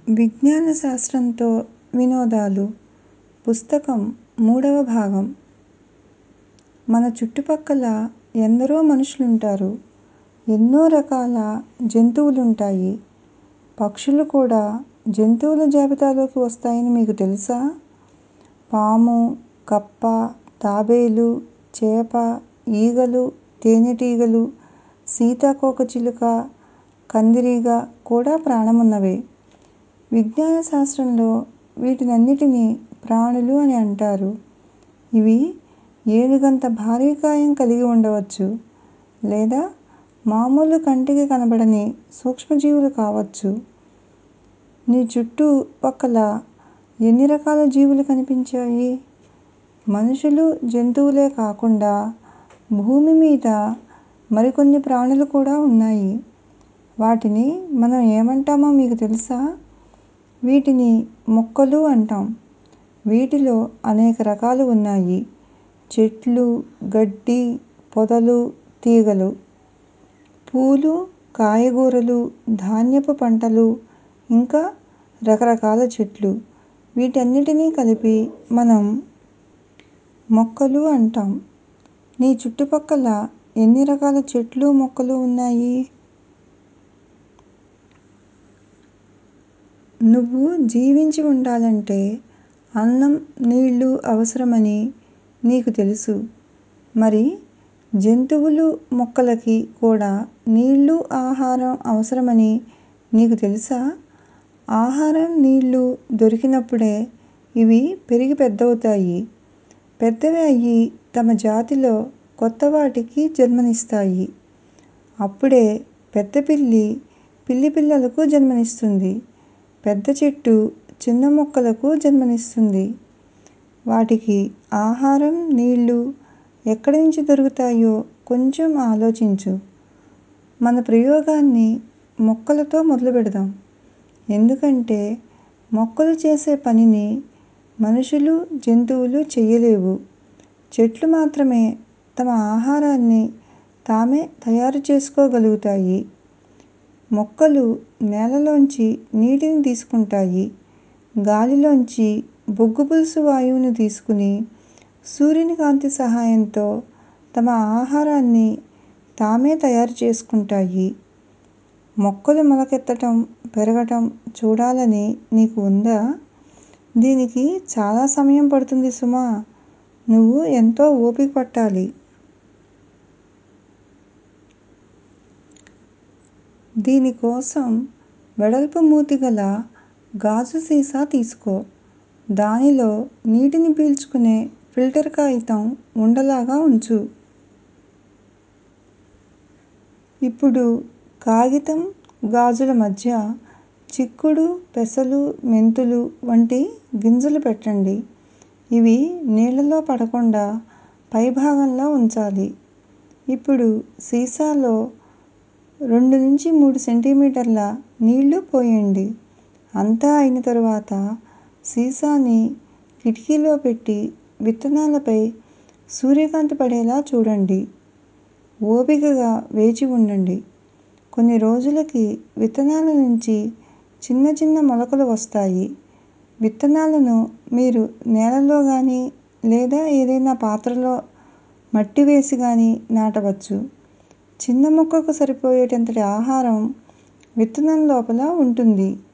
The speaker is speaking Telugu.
విజ్ఞాన శాస్త్రంతో వినోదాలు పుస్తకం మూడవ భాగం మన చుట్టుపక్కల ఎందరో మనుషులుంటారు ఎన్నో రకాల జంతువులుంటాయి పక్షులు కూడా జంతువుల జాబితాలోకి వస్తాయని మీకు తెలుసా పాము కప్ప తాబేలు చేప ఈగలు తేనెటీగలు సీతాకోకచిలుక కందిరీగ కూడా ప్రాణమున్నవే విజ్ఞాన శాస్త్రంలో వీటినన్నిటినీ ప్రాణులు అని అంటారు ఇవి ఏనుగంత భారీ కాయం కలిగి ఉండవచ్చు లేదా మామూలు కంటికి కనబడని సూక్ష్మజీవులు కావచ్చు నీ చుట్టు పక్కల ఎన్ని రకాల జీవులు కనిపించాయి మనుషులు జంతువులే కాకుండా భూమి మీద మరికొన్ని ప్రాణులు కూడా ఉన్నాయి వాటిని మనం ఏమంటామో మీకు తెలుసా వీటిని మొక్కలు అంటాం వీటిలో అనేక రకాలు ఉన్నాయి చెట్లు గడ్డి పొదలు తీగలు పూలు కాయగూరలు ధాన్యపు పంటలు ఇంకా రకరకాల చెట్లు వీటన్నిటినీ కలిపి మనం మొక్కలు అంటాం నీ చుట్టుపక్కల ఎన్ని రకాల చెట్లు మొక్కలు ఉన్నాయి నువ్వు జీవించి ఉండాలంటే అన్నం నీళ్ళు అవసరమని నీకు తెలుసు మరి జంతువులు మొక్కలకి కూడా నీళ్ళు ఆహారం అవసరమని నీకు తెలుసా ఆహారం నీళ్ళు దొరికినప్పుడే ఇవి పెరిగి పెద్దవుతాయి పెద్దవి అయ్యి తమ జాతిలో కొత్త వాటికి జన్మనిస్తాయి అప్పుడే పెద్ద పిల్లి పిల్లి పిల్లలకు జన్మనిస్తుంది పెద్ద చెట్టు చిన్న మొక్కలకు జన్మనిస్తుంది వాటికి ఆహారం నీళ్ళు ఎక్కడి నుంచి దొరుకుతాయో కొంచెం ఆలోచించు మన ప్రయోగాన్ని మొక్కలతో మొదలుపెడదాం ఎందుకంటే మొక్కలు చేసే పనిని మనుషులు జంతువులు చెయ్యలేవు చెట్లు మాత్రమే తమ ఆహారాన్ని తామే తయారు చేసుకోగలుగుతాయి మొక్కలు నేలలోంచి నీటిని తీసుకుంటాయి గాలిలోంచి బొగ్గు పులుసు వాయువును తీసుకుని సూర్యుని కాంతి సహాయంతో తమ ఆహారాన్ని తామే తయారు చేసుకుంటాయి మొక్కలు మొలకెత్తటం పెరగటం చూడాలని నీకు ఉందా దీనికి చాలా సమయం పడుతుంది సుమా నువ్వు ఎంతో ఓపిక పట్టాలి దీనికోసం వెడల్పు మూతి గల గాజు సీసా తీసుకో దానిలో నీటిని పీల్చుకునే ఫిల్టర్ కాగితం ఉండలాగా ఉంచు ఇప్పుడు కాగితం గాజుల మధ్య చిక్కుడు పెసలు మెంతులు వంటి గింజలు పెట్టండి ఇవి నీళ్ళలో పడకుండా పైభాగంలో ఉంచాలి ఇప్పుడు సీసాలో రెండు నుంచి మూడు సెంటీమీటర్ల నీళ్ళు పోయండి అంతా అయిన తరువాత సీసాని కిటికీలో పెట్టి విత్తనాలపై సూర్యకాంతి పడేలా చూడండి ఓపికగా వేచి ఉండండి కొన్ని రోజులకి విత్తనాల నుంచి చిన్న చిన్న మొలకలు వస్తాయి విత్తనాలను మీరు నేలలో గానీ లేదా ఏదైనా పాత్రలో మట్టి వేసి గానీ నాటవచ్చు చిన్న మొక్కకు సరిపోయేటంతటి ఆహారం విత్తనం లోపల ఉంటుంది